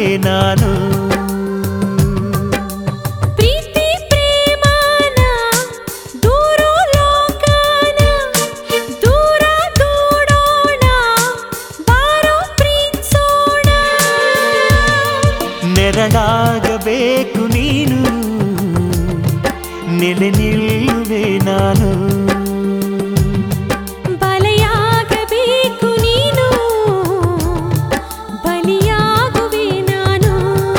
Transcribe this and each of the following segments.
ನಾನು ಪ್ರೀತಿ ಪ್ರೇಮಾನ ದೂರೋ ಲೋಕನ ದೂರ ದೂಡೋಣ ಬಾರೋ ಪ್ರೀತ್ಸೋಣ ನೆರಳಾಗಬೇಕು ನೀನು ನೆಲೆ ನಿಲ್ಲುವೆ ನಾನು ಬಲೆಯಾಗಬೇಕು ನೀನು ಬಲಿಯಾಗುವೆ ನಾನು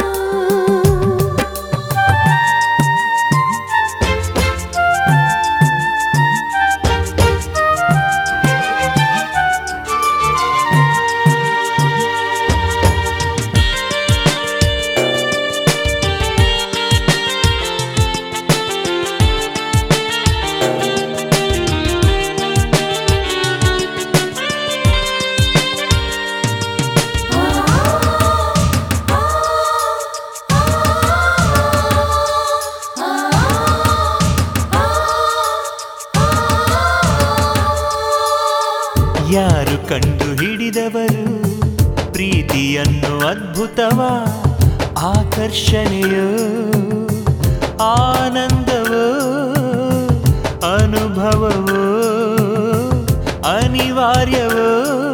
ಯಾರು ಕಂಡು ಹಿಡಿದವರು ಪ್ರೀತಿಯನ್ನು ಅದ್ಭುತವ ಆಕರ್ಷಣೆಯೋ ಆನಂದವೋ ಅನುಭವವೋ ಅನಿವಾರ್ಯವೋ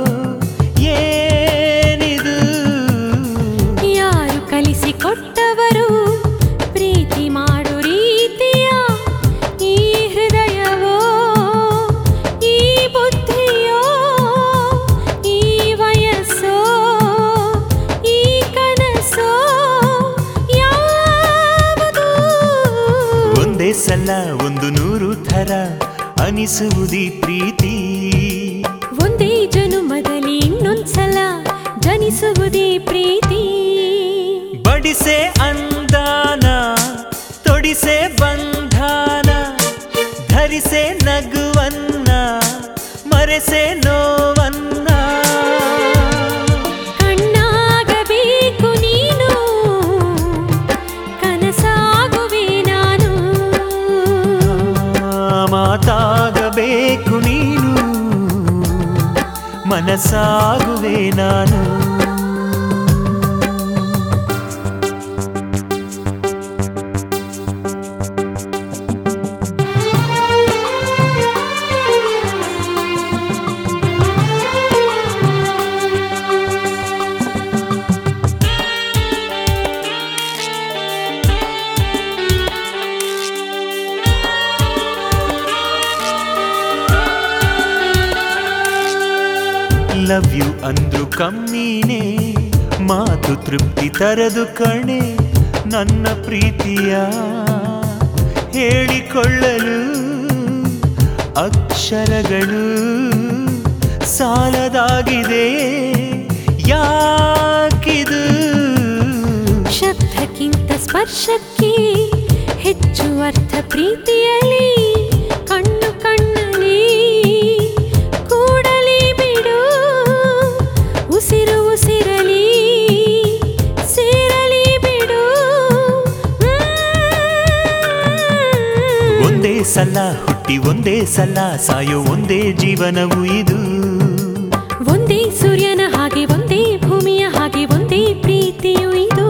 ಏನಿದು ಯಾರು ಕಲಿಸಿಕೊಟ್ಟವರು ಪ್ರೀತಿ ಮಾಡು ರೀತಿಯ ಈ ಹೃದಯವೋ ಈ ಬುದ್ಧಿಯೋ ಈ ವಯಸ್ಸೋ ಈ ಕನಸೋ ಯಾವುದು ಒಂದೇ ಸಲ ಒಂದು ನೂರು ಥರ ಅನಿಸುವುದಿ ಪ್ರೀತಿ ಒಂದೇ ಜನುಮದಲ್ಲಿ ಇನ್ನೊಂದ್ಸಲ ಜನಿಸುವುದೇ ಪ್ರೀತಿ ಬಡಿಸೆ ಅಂದಾನ ತೊಡಿಸೆ ಬಂಧಾನ ಧರಿಸೆ ನಗುವನ್ನ ಮರೆಸೆ ನೋವನ್ನ ಕಣ್ಣಾಗಬೇಕು ನೀನು ಕನಸಾಗುವೆ ನಾನು ಮಾತಾಗಬೇಕು ನೀನು ಮನಸ್ಸಾಗುವೆ ನಾನು ಲವ್ ಯು ಅಂದ್ರು ಕಮ್ಮಿನೇ ಮಾತು ತೃಪ್ತಿ ತರದು ಕಣೆ ನನ್ನ ಪ್ರೀತಿಯ ಹೇಳಿಕೊಳ್ಳಲು ಅಕ್ಷರಗಳು ಸಾಲದಾಗಿದೆ ಯಾಕಿದು ಶಬ್ದಕ್ಕಿಂತ ಸ್ಪರ್ಶಕ್ಕೆ ಹೆಚ್ಚು ಅರ್ಥ ಪ್ರೀತಿಯಲ್ಲಿ ಕಣ್ಣು ಕಣ್ಣಲ್ಲಿ ಕೂಡಲಿ ಬಿಡು ಉಸಿರು ಉಸಿರಲಿ ಸೇರಲಿ ಬಿಡು ಒಂದೇ ಸಲ ಹುಟ್ಟಿ ಒಂದೇ ಸಲ ಸಾಯೋ ಒಂದೇ ಜೀವನವು ಇದು ಒಂದೇ ಸೂರ್ಯನ ಹಾಗೆ ಒಂದೇ ಭೂಮಿಯ ಹಾಗೆ ಒಂದೇ ಪ್ರೀತಿಯು ಇದು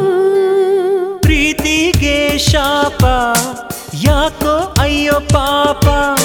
ಪ್ರೀತಿಗೆ ಶಾಪ ಯಾಕೋ ಅಯ್ಯೋ ಪಾಪ